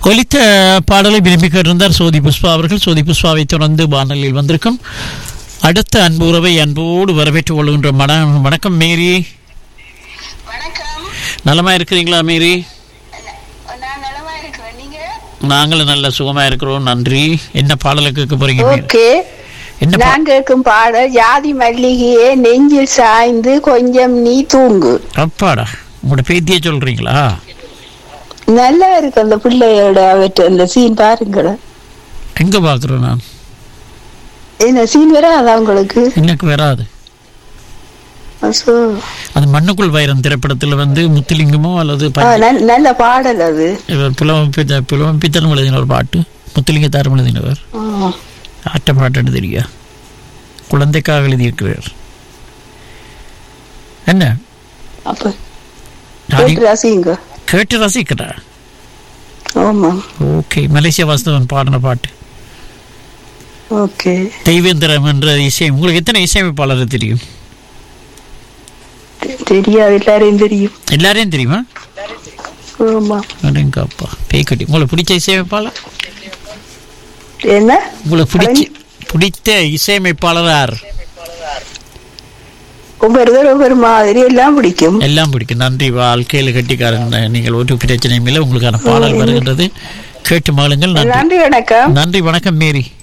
ஒலித்த பாடலை விரும்பி கேட்டிருந்தார் சோதி புஷ்பா அவர்கள் சோதி புஷ்பாவை தொடர்ந்து வானொலியில் வந்திருக்கும் அடுத்த அன்பு உறவை அன்போடு வரவேற்றுக் கொள்கின்ற மன வணக்கம் மேரி வணக்கம் நலமா இருக்கிறீங்களா மேரி நான் நலமா இருக்கிறேன் நீங்க நாங்களும் நல்ல சுகமா இருக்கிறோம் நன்றி என்ன பாடலை கேட்க போறீங்க மேரி? ஓகே என்ன பா- நான் கேட்கும் பாடல் ஜாதி மல்லிகையே நெஞ்சில் சாய்ந்து கொஞ்சம் நீ தூங்கு அப்பாடா உங்களோட பேத்தியே சொல்றீங்களா நல்லா இருக்கு அந்த பிள்ளையோட அவற்றை அந்த சீன் பாருங்கள எங்க பாக்குறேன் நான் என்ன சீன் வராதா உங்களுக்கு எனக்கு வராது அசோ. அது மண்ணுக்குள் வைரம் திரைப்படத்துல வந்து முத்துலிங்கமோ அல்லது ஆ, ப- நல்- நல்ல பாடல் அது இவர் புலவம் பித்த புலவம் பித்தனம் எழுதின ஒரு பாட்டு முத்துலிங்க தாரம் எழுதினவர் ஆ. ஆட்ட பாட்டுன்னு தெரியா குழந்தைக்காக எழுதியிருக்கிறார் என்ன அப்ப நான் கேட்டு ரசிங்க கேட்டு ரசிக்கிறா ஆமா ஓகே மலேசியா வாஸ்தவன் பாடின பாட்டு ஓகே தெய்வேந்திரம் என்ற இசை உங்களுக்கு எத்தனை இசையமைப்பாளர் தெரியும் தெ- தெரியாது எல்லாரையும் தெரியும் எல்லாரையும் தெரியுமா ஆமா அடேங்கப்பா பேய்கட்டி உங்களுக்கு பிடிச்ச இசையமைப்பாளர் என்ன உங்களுக்கு பிடிச்ச பிடித்த இசையமைப்பாளர் யார் ஒவ்வொருத்தர் ஒவ்வொரு மாதிரி எல்லாம் பிடிக்கும் எல்லாம் பிடிக்கும் நன்றி வாழ்க்கையில் கட்டிக்காரன் நீங்கள் ஒரு பிரச்சனையும் இல்லை உங்களுக்கான பாடல் வருகின்றது கேட்டு மாளுங்கள் நன்றி நன்றி வணக்கம் நன்றி வணக்கம் மேரி